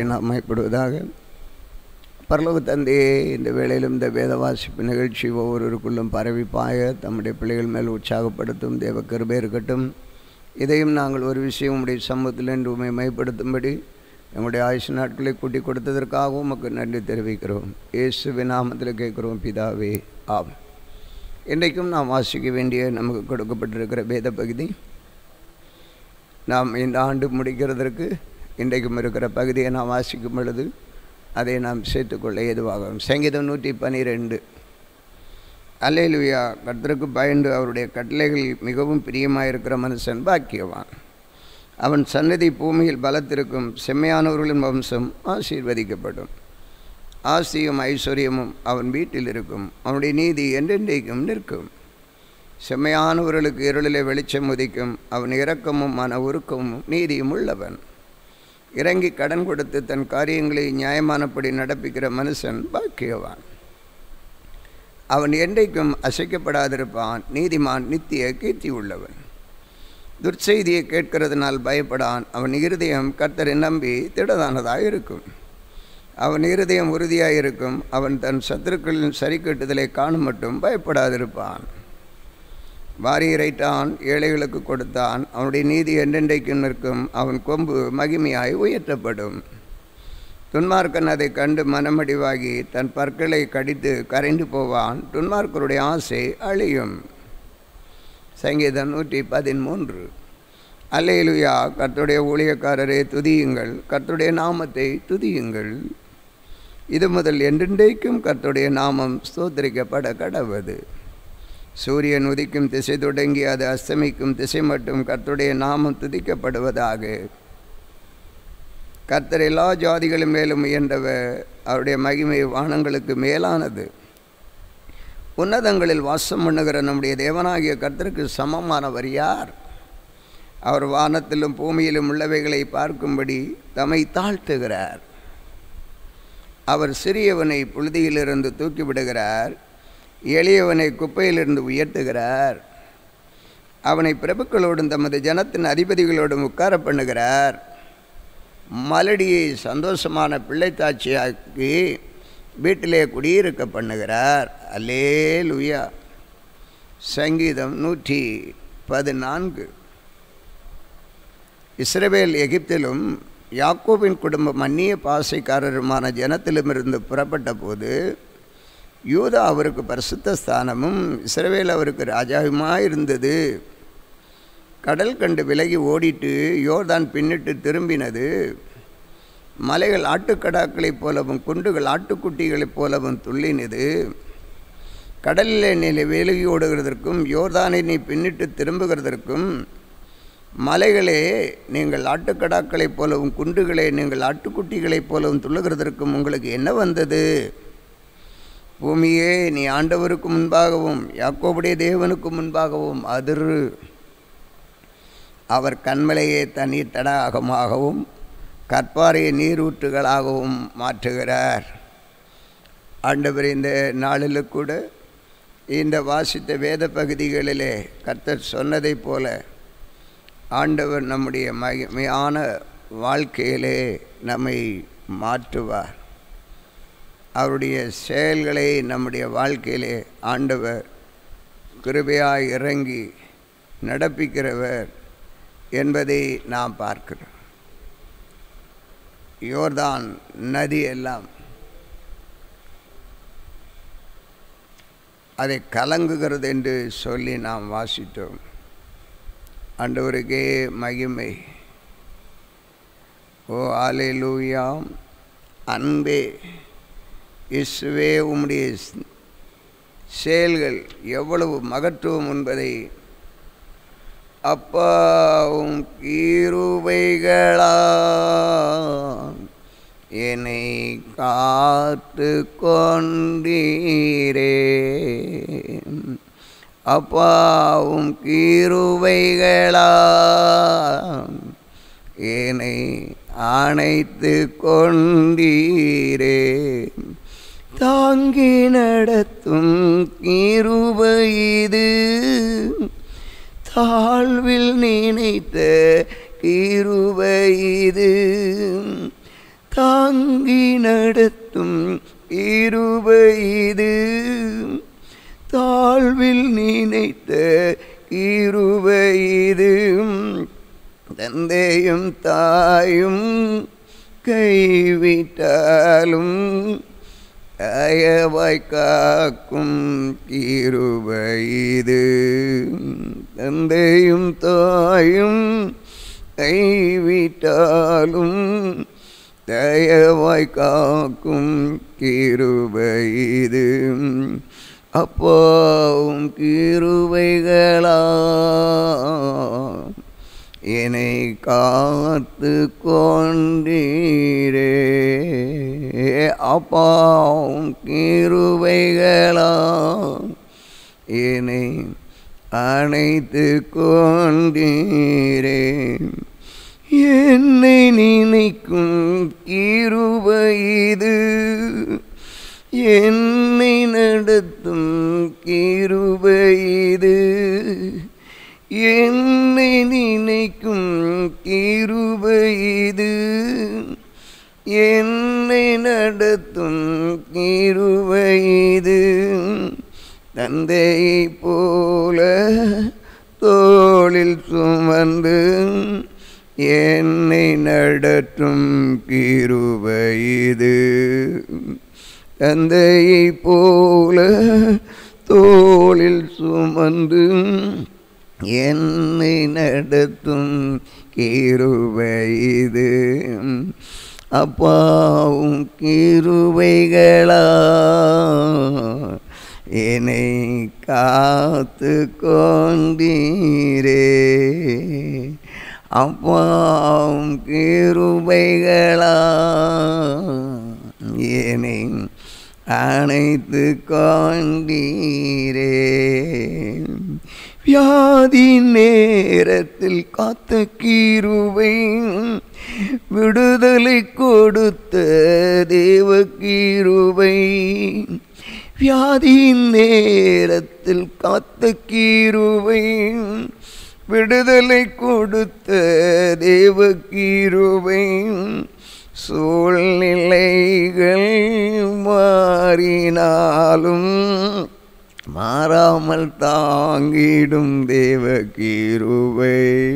நாம் மைப்படுவதாக பரலோக தந்தையே இந்த வேளையிலும் இந்த வேத வாசிப்பு நிகழ்ச்சி ஒவ்வொருவருக்குள்ளும் பரவி பாய தம்முடைய பிள்ளைகள் மேல் உற்சாகப்படுத்தும் தேவ கிருபை இருக்கட்டும் இதையும் நாங்கள் ஒரு விஷயம் உடைய சமூகத்தில் என்று உண்மை மைப்படுத்தும்படி எங்களுடைய ஆயுஷ் நாட்களை கூட்டி கொடுத்ததற்காகவும் உமக்கு நன்றி தெரிவிக்கிறோம் இயேசு நாமத்தில் கேட்குறோம் பிதாவே ஆம் இன்றைக்கும் நாம் வாசிக்க வேண்டிய நமக்கு கொடுக்கப்பட்டிருக்கிற வேத பகுதி நாம் இந்த ஆண்டு முடிக்கிறதற்கு இன்றைக்கும் இருக்கிற பகுதியை நாம் வாசிக்கும் பொழுது அதை நாம் சேர்த்துக்கொள்ள ஏதுவாகும் சங்கீதம் நூற்றி பன்னிரெண்டு அல்லேலுயா கர்த்தருக்கு பயந்து அவருடைய கட்டளைகள் மிகவும் பிரியமாயிருக்கிற மனுஷன் பாக்கியவான் அவன் சன்னதி பூமியில் பலத்திருக்கும் செம்மையானவர்களின் வம்சம் ஆசீர்வதிக்கப்படும் ஆசியும் ஐஸ்வர்யமும் அவன் வீட்டில் இருக்கும் அவனுடைய நீதி என்றென்றைக்கும் நிற்கும் செம்மையானவர்களுக்கு இருளிலே வெளிச்சம் உதிக்கும் அவன் இரக்கமும் மன உருக்கமும் நீதியும் உள்ளவன் இறங்கி கடன் கொடுத்து தன் காரியங்களை நியாயமானபடி நடப்பிக்கிற மனுஷன் பாக்கியவான் அவன் என்றைக்கும் அசைக்கப்படாதிருப்பான் நீதிமான் நித்திய கீர்த்தி உள்ளவன் துர்ச்செய்தியை கேட்கிறதுனால் பயப்படான் அவன் இருதயம் கர்த்தரை நம்பி திடதானதாக இருக்கும் அவன் இருதயம் உறுதியாக இருக்கும் அவன் தன் சத்துருக்களின் சரி கட்டுதலை காணும் மட்டும் பயப்படாதிருப்பான் வாரி இறைத்தான் ஏழைகளுக்கு கொடுத்தான் அவனுடைய நீதி என்றென்றைக்கும் நிற்கும் அவன் கொம்பு மகிமையாய் உயர்த்தப்படும் துன்மார்க்கன் அதை கண்டு மனமடிவாகி தன் பற்களை கடித்து கரைந்து போவான் துன்மார்க்கருடைய ஆசை அழியும் சங்கீதம் நூற்றி பதிமூன்று அல்லையிலுயா கர்த்துடைய ஊழியக்காரரே துதியுங்கள் கர்த்துடைய நாமத்தை துதியுங்கள் இது முதல் என்றென்றைக்கும் கர்த்துடைய நாமம் ஸ்தோத்திரிக்கப்பட கடவது சூரியன் உதிக்கும் திசை தொடங்கி அது அஸ்தமிக்கும் திசை மட்டும் கர்த்தருடைய நாமம் துதிக்கப்படுவதாக கர்த்தர் எல்லா ஜாதிகளும் மேலும் உயர்ந்தவர் அவருடைய மகிமை வானங்களுக்கு மேலானது உன்னதங்களில் வாசம் பண்ணுகிற நம்முடைய தேவனாகிய கர்த்தருக்கு சமமானவர் யார் அவர் வானத்திலும் பூமியிலும் உள்ளவைகளை பார்க்கும்படி தம்மை தாழ்த்துகிறார் அவர் சிறியவனை புழுதியிலிருந்து தூக்கிவிடுகிறார் எளியவனை குப்பையிலிருந்து உயர்த்துகிறார் அவனை பிரபுக்களோடும் தமது ஜனத்தின் அதிபதிகளோடும் உட்கார பண்ணுகிறார் மலடியை சந்தோஷமான பிள்ளைத்தாட்சியாக்கி வீட்டிலே குடியிருக்க பண்ணுகிறார் அல்லே லுயா சங்கீதம் நூற்றி பதினான்கு இஸ்ரவேல் எகிப்திலும் யாக்கோபின் குடும்பம் அந்நிய பாசைக்காரருமான ஜனத்திலுமிருந்து புறப்பட்ட போது யூதா அவருக்கு பரிசுத்த ஸ்தானமும் இஸ்ரவேல் அவருக்கு ராஜாவுமாக இருந்தது கடல் கண்டு விலகி ஓடிட்டு யோர்தான் பின்னிட்டு திரும்பினது மலைகள் ஆட்டுக்கடாக்களைப் போலவும் குண்டுகள் ஆட்டுக்குட்டிகளைப் போலவும் துள்ளினது கடலில் நிலை விலகி ஓடுகிறதற்கும் யோர்தானை நீ பின்னிட்டு திரும்புகிறதற்கும் மலைகளே நீங்கள் ஆட்டுக்கடாக்களைப் போலவும் குண்டுகளே நீங்கள் ஆட்டுக்குட்டிகளைப் போலவும் துள்ளுகிறதற்கும் உங்களுக்கு என்ன வந்தது பூமியே நீ ஆண்டவருக்கு முன்பாகவும் யாக்கோபுடைய தேவனுக்கு முன்பாகவும் அதிரு அவர் கண்மலையை தண்ணீர் தடாகமாகவும் கற்பாறையை நீரூற்றுகளாகவும் மாற்றுகிறார் ஆண்டவர் இந்த நாளில் கூட இந்த வாசித்த வேத பகுதிகளிலே கர்த்தர் சொன்னதைப் போல ஆண்டவர் நம்முடைய மகிமையான வாழ்க்கையிலே நம்மை மாற்றுவார் அவருடைய செயல்களை நம்முடைய வாழ்க்கையிலே ஆண்டவர் கிருபையாய் இறங்கி நடப்பிக்கிறவர் என்பதை நாம் பார்க்கிறோம் யோர்தான் நதி எல்லாம் அதை கலங்குகிறது என்று சொல்லி நாம் வாசித்தோம் ஆண்டவருக்கே மகிமை ஓ ஆலை லூயாம் அன்பே இயேசுவே உம்முடைய செயல்கள் எவ்வளவு மகத்துவம் என்பதை அப்பாவும் கீருவைகளா என்னை காத்து கொண்டீரே அப்பாவும் கீருவைகளா என்னை அணைத்து கொண்டீரே தாங்கி நடத்தும் கிருபை இது தாழ்வில் நினைத்த கிருபை இது தாங்கி தாங்கி நடத்தும் இருபை இது தாழ்வில் நினைத்த இருபை இது தந்தையும் தாயும் கைவிட்டாலும் அயவாய் காக்கும் கிருபை இது தந்தையும் தாயும் கைவிட்டாலும் தயவாய் காக்கும் கிருபை இது அப்பாவும் கிருபைகளா என்னை காத்து கொண்டீரே அப்பாவும் கிருபைகளா என்னை அணைத்து கொண்டீரே என்னை நினைக்கும் கிருபை இது என்னை நடத்தும் கிருபை இது என்னை நினைக்கும் கிருபை இது என்னை நடத்தும் கிருபை இது தந்தையை போல தோளில் சுமந்து என்னை நடத்தும் கிருபை இது தந்தையை போல தோளில் சுமந்து என்னை நடத்தும் கிருபை இது அப்பாவும் கிருபைகளா என்னை காத்து கொண்டீரே அப்பாவும் கிருபைகளா என்னை அணைத்து கொண்டீரே வியாதி நேரத்தில் காத்த கீருவை விடுதலை கொடுத்த தேவ கீருவை வியாதி நேரத்தில் காத்த கீருவை விடுதலை கொடுத்த தேவ கீருவை சூழ்நிலைகள் மாறினாலும் மாறாமல் தாங்கிடும் தேவ கீருவை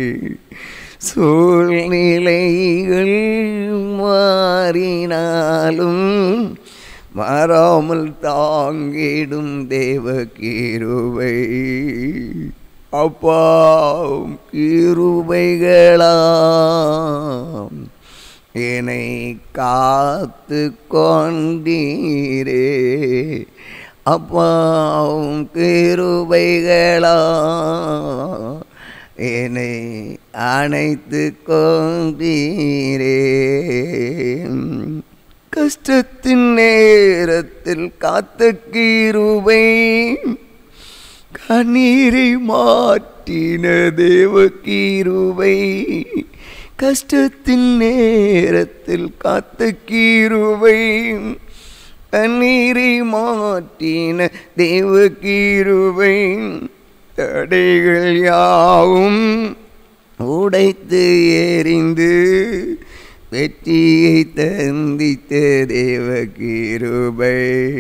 சூழ்நிலைகள் மாறினாலும் மாறாமல் தாங்கிடும் தேவ கீருவை அப்பாவும் கிருபைகளாம் என்னை காத்து கொண்டீரே அப்பாவும் கிருபைகளா என்னை அணைத்து கொண்டீரே கஷ்டத்தின் நேரத்தில் காத்த கிருபை கண்ணீரை மாற்றின தேவ கீருவை கஷ்டத்தின் நேரத்தில் காத்த கீருவை கண்ணீரை மாற்றின தேவ கீருவை தடைகள் யாவும் உடைத்து எறிந்து வெற்றியை தந்தித்த தேவ கீருபை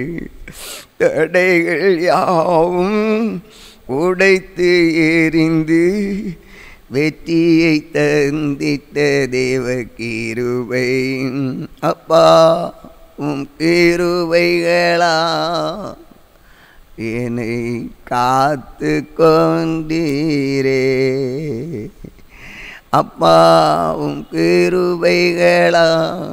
தடைகள் யாவும் உடைத்து எறிந்து வெற்றியை தந்தித்த தேவ கீருபை அப்பா உம் கிருபைகளா என்னை காத்து கொண்டீரே அப்பாவும் கிருபைகளா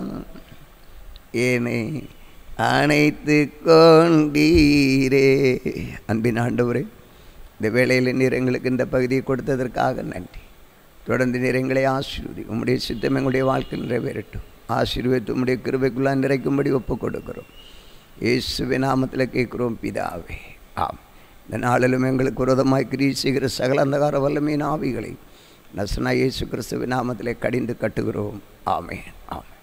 என்னை அணைத்து கொண்டீரே அன்பின் ஆண்டவரே இந்த வேளையில் நீர் எங்களுக்கு இந்த பகுதியை கொடுத்ததற்காக நன்றி தொடர்ந்து நீர் எங்களை ஆசீர்வதி உம்முடைய சித்தம் எங்களுடைய வாழ்க்கையில் நிறைவேறட்டும் ஆசீர்வதித்து உம்முடைய கிருபைக்குள்ளா நிறைக்கும்படி ஒப்புக் கொடுக்கிறோம் இயேசுவின் நாமத்தில் கேட்குறோம் பிதாவே ஆம் இந்த நாளிலும் எங்களுக்கு விரோதமாய் கிரி செய்கிற சகல அந்தகார வல்லமையின் ஆவிகளை நசனா இயேசு கிறிஸ்துவின் நாமத்திலே கடிந்து கட்டுகிறோம் ஆமேன் ஆமேன்